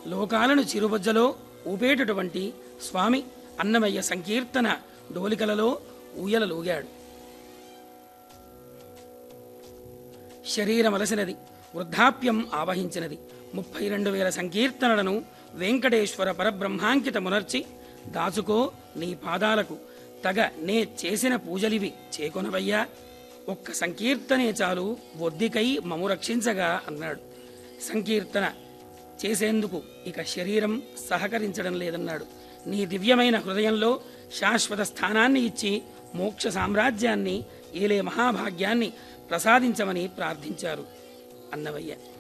లోకాలను చిరుబొజ్జలో ఊపేటటువంటి స్వామి అన్నమయ్య సంకీర్తన డోలికలలో ఊయలలూగాడు శరీరమలసినది వృద్ధాప్యం ఆవహించినది ముప్పై రెండు వేల సంకీర్తనలను వెంకటేశ్వర పరబ్రహ్మాంకిత మునర్చి దాచుకో నీ పాదాలకు తగ నే చేసిన పూజలివి చేకొనవయ్యా ఒక్క సంకీర్తనే చాలు ఒద్దికై మము రక్షించగా అన్నాడు సంకీర్తన చేసేందుకు ఇక శరీరం సహకరించడం లేదన్నాడు నీ దివ్యమైన హృదయంలో శాశ్వత స్థానాన్ని ఇచ్చి మోక్ష సామ్రాజ్యాన్ని ఏలే మహాభాగ్యాన్ని ప్రసాదించమని ప్రార్థించారు అన్నవయ్య